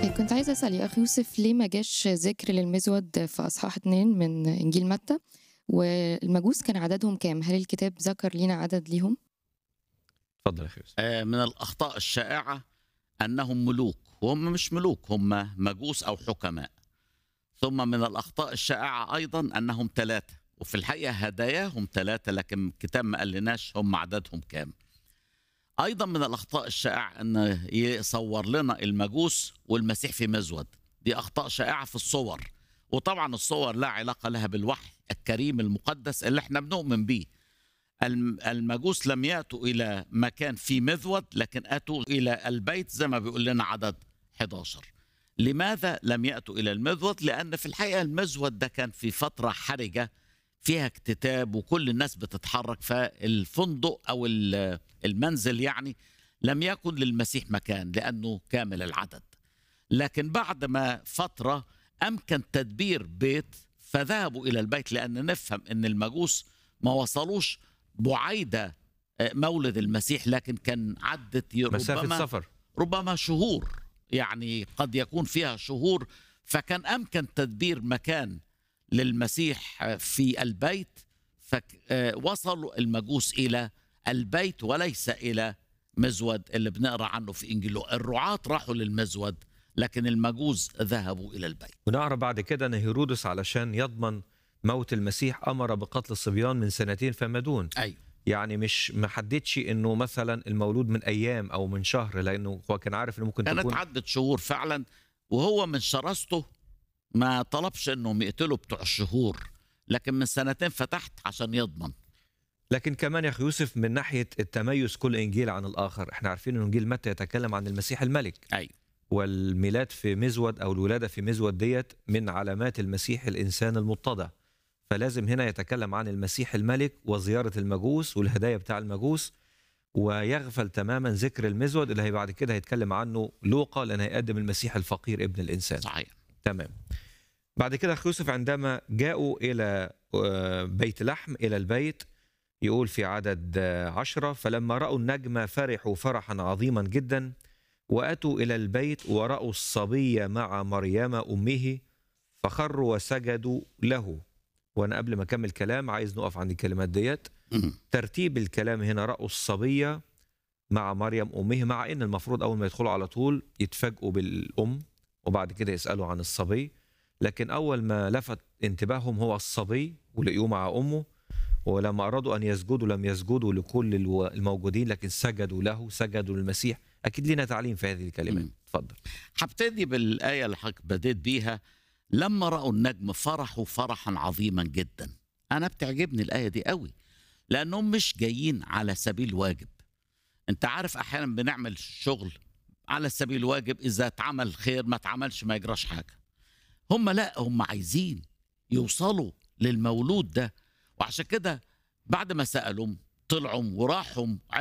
كنت عايزة أسأل يا أخي يوسف ليه ما جاش ذكر للمزود في أصحاح 2 من إنجيل متى والمجوس كان عددهم كام؟ هل الكتاب ذكر لينا عدد ليهم؟ اتفضل يا اخي يوسف آه، من الأخطاء الشائعة أنهم ملوك وهم مش ملوك هم مجوس أو حكماء ثم من الأخطاء الشائعة أيضا أنهم ثلاثة وفي الحقيقة هداياهم ثلاثة لكن الكتاب ما قالناش هم عددهم كام أيضا من الأخطاء الشائعة أن يصور لنا المجوس والمسيح في مزود دي أخطاء شائعة في الصور وطبعا الصور لا علاقة لها بالوحي الكريم المقدس اللي احنا بنؤمن بيه الم- المجوس لم يأتوا إلى مكان فيه مذود لكن أتوا إلى البيت زي ما بيقول لنا عدد 11 لماذا لم يأتوا إلى المذود؟ لأن في الحقيقة المذود ده كان في فترة حرجة فيها اكتتاب وكل الناس بتتحرك فالفندق أو ال- المنزل يعني لم يكن للمسيح مكان لأنه كامل العدد لكن بعد ما فترة أمكن تدبير بيت فذهبوا إلى البيت لأن نفهم أن المجوس ما وصلوش بعيدة آه، مولد المسيح لكن كان عدت مسافه ربما سفر ربما شهور يعني قد يكون فيها شهور فكان امكن تدبير مكان للمسيح في البيت فوصلوا المجوس الى البيت وليس الى مزود اللي بنقرا عنه في انجيل لوقا. الرعاة راحوا للمزود لكن المجوس ذهبوا الى البيت ونعرف بعد كده ان هيرودس علشان يضمن موت المسيح امر بقتل الصبيان من سنتين فما دون ايوه يعني مش ما حددش انه مثلا المولود من ايام او من شهر لانه هو كان عارف انه ممكن كانت تكون عدت شهور فعلا وهو من شراسته ما طلبش انهم يقتلوا بتوع الشهور لكن من سنتين فتحت عشان يضمن لكن كمان يا اخي يوسف من ناحيه التميز كل انجيل عن الاخر احنا عارفين ان انجيل متى يتكلم عن المسيح الملك ايوه والميلاد في مزود او الولاده في مزود ديت من علامات المسيح الانسان المتضع فلازم هنا يتكلم عن المسيح الملك وزياره المجوس والهدايا بتاع المجوس ويغفل تماما ذكر المزود اللي هي بعد كده هيتكلم عنه لوقا لان هيقدم المسيح الفقير ابن الانسان صحيح تمام بعد كده أخي يوسف عندما جاءوا إلى آه، بيت لحم إلى البيت يقول في عدد آه، عشرة فلما رأوا النجم فرحوا فرحا عظيما جدا وأتوا إلى البيت ورأوا الصبي مع مريم أمه فخروا وسجدوا له وأنا قبل ما أكمل كلام عايز نقف عند الكلمات ديت مم. ترتيب الكلام هنا رأوا الصبية مع مريم أمه مع إن المفروض أول ما يدخلوا على طول يتفاجئوا بالأم وبعد كده يسألوا عن الصبي لكن أول ما لفت انتباههم هو الصبي ولقيوه مع أمه ولما أرادوا أن يسجدوا لم يسجدوا لكل الو- الموجودين لكن سجدوا له سجدوا للمسيح أكيد لنا تعليم في هذه الكلمات مم. اتفضل هبتدي بالآية اللي حضرتك بديت بيها لما رأوا النجم فرحوا فرحا عظيما جدا أنا بتعجبني الآية دي قوي لأنهم مش جايين على سبيل واجب أنت عارف أحيانا بنعمل شغل على سبيل الواجب إذا اتعمل خير ما اتعملش ما يجراش حاجة هم لا هم عايزين يوصلوا للمولود ده وعشان كده بعد ما سألوا طلعوا وراحوا